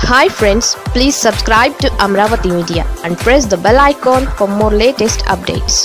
hi friends please subscribe to Amaravati media and press the bell icon for more latest updates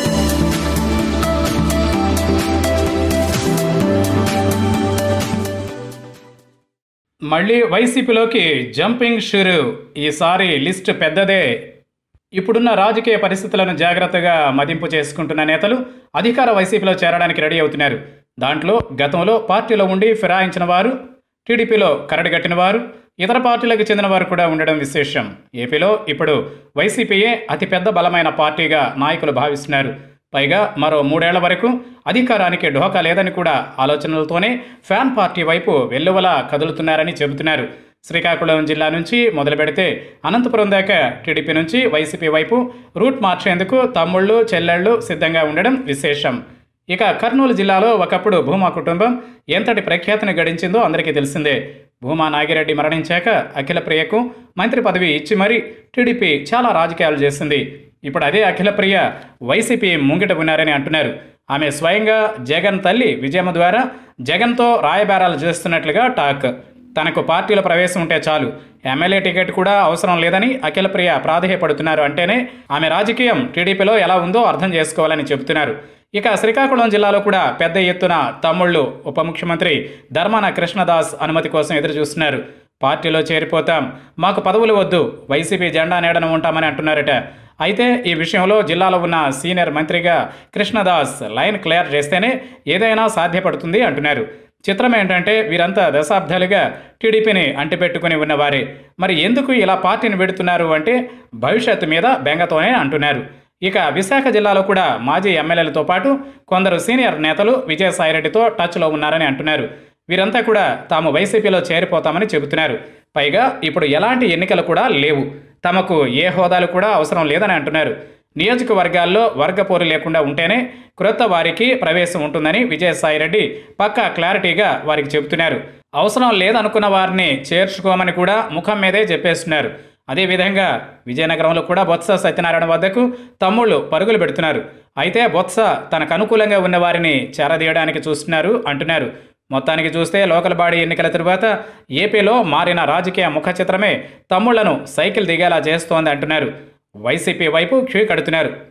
మళ్ళీ వైసీపీలోకి jumping షురు ఈసారి list పెద్దదే ఇప్పుడున్న రాజకీయ పరిస్థితులను జాగ్రత్తగా మదింపు చేసుకుంటున్న నేతలు అధికార వైసీపీలో చేరడానికి రెడీ అవుతున్నారు దాంట్లో గతంలో పార్టీలో ఉండి ఫిరాయించిన వారు టీడీపీలో కరడిగట్టిన వారు ఇతర పార్టీలకు చెందిన వారు కూడా ఉండడం విశేషం ఏపీలో ఇప్పుడు వైసీపీయే అతిపెద్ద బలమైన పార్టీగా నాయకులు భావిస్తున్నారు పైగా మరో మూడేళ్ల వరకు అధికారానికి ఢోకా లేదని కూడా ఆలోచనలతోనే ఫ్యాన్ పార్టీ వైపు వెల్లువలా కదులుతున్నారని చెబుతున్నారు శ్రీకాకుళం జిల్లా నుంచి మొదలు పెడితే అనంతపురం దాకా టీడీపీ నుంచి వైసీపీ వైపు రూట్ మార్చేందుకు తమ్ముళ్ళు చెల్లెళ్ళు సిద్ధంగా ఉండడం విశేషం ఇక కర్నూలు జిల్లాలో ఒకప్పుడు భూమా కుటుంబం ఎంతటి ప్రఖ్యాతిని గడించిందో అందరికీ తెలిసిందే భూమా నాగిరెడ్డి మరణించాక అఖిల ప్రియకు మంత్రి పదవి ఇచ్చి మరీ టీడీపీ చాలా రాజకీయాలు చేసింది ఇప్పుడు అదే అఖిల ప్రియ వైసీపీ ముంగిట ఉన్నారని అంటున్నారు ఆమె స్వయంగా జగన్ తల్లి విజయమ్మ ద్వారా జగన్తో రాయబారాలు చేస్తున్నట్లుగా టాక్ తనకు పార్టీలో ప్రవేశం ఉంటే చాలు ఎమ్మెల్యే టికెట్ కూడా అవసరం లేదని అఖిల ప్రియ ప్రాధేయపడుతున్నారు అంటేనే ఆమె రాజకీయం టీడీపీలో ఎలా ఉందో అర్థం చేసుకోవాలని చెబుతున్నారు ఇక శ్రీకాకుళం జిల్లాలో కూడా పెద్ద ఎత్తున తమ్ముళ్ళు ఉప ముఖ్యమంత్రి ధర్మాన కృష్ణదాస్ అనుమతి కోసం ఎదురు చూస్తున్నారు పార్టీలో చేరిపోతాం మాకు పదవులు వద్దు వైసీపీ జెండా నీడన ఉంటామని అంటున్నారట అయితే ఈ విషయంలో జిల్లాలో ఉన్న సీనియర్ మంత్రిగా కృష్ణదాస్ లైన్ క్లియర్ చేస్తేనే ఏదైనా సాధ్యపడుతుంది అంటున్నారు చిత్రం ఏంటంటే వీరంతా దశాబ్దాలుగా టీడీపీని అంటిపెట్టుకుని ఉన్నవారే మరి ఎందుకు ఇలా పార్టీని పెడుతున్నారు అంటే భవిష్యత్తు మీద బెంగతోనే అంటున్నారు ఇక విశాఖ జిల్లాలో కూడా మాజీ ఎమ్మెల్యేలతో పాటు కొందరు సీనియర్ నేతలు విజయసాయిరెడ్డితో టచ్లో ఉన్నారని అంటున్నారు వీరంతా కూడా తాము వైసీపీలో చేరిపోతామని చెబుతున్నారు పైగా ఇప్పుడు ఎలాంటి ఎన్నికలు కూడా లేవు తమకు ఏ హోదాలు కూడా అవసరం లేదని అంటున్నారు నియోజకవర్గాల్లో వర్గపోరు లేకుండా ఉంటేనే క్రొత్త వారికి ప్రవేశం ఉంటుందని విజయసాయిరెడ్డి పక్కా క్లారిటీగా వారికి చెబుతున్నారు అవసరం లేదనుకున్న వారిని చేర్చుకోమని కూడా ముఖం మీదే చెప్పేస్తున్నారు అదేవిధంగా విజయనగరంలో కూడా బొత్స సత్యనారాయణ వద్దకు తమ్ముళ్ళు పరుగులు పెడుతున్నారు అయితే బొత్స తనకు అనుకూలంగా ఉన్న వారిని చేరదీయడానికి చూస్తున్నారు అంటున్నారు మొత్తానికి చూస్తే లోకల్ బాడీ ఎన్నికల తరువాత ఏపీలో మారిన రాజకీయ ముఖ చిత్రమే తమ్ముళ్లను సైకిల్ దిగేలా చేస్తోంది అంటున్నారు వైసీపీ వైపు క్యూ కడుతున్నారు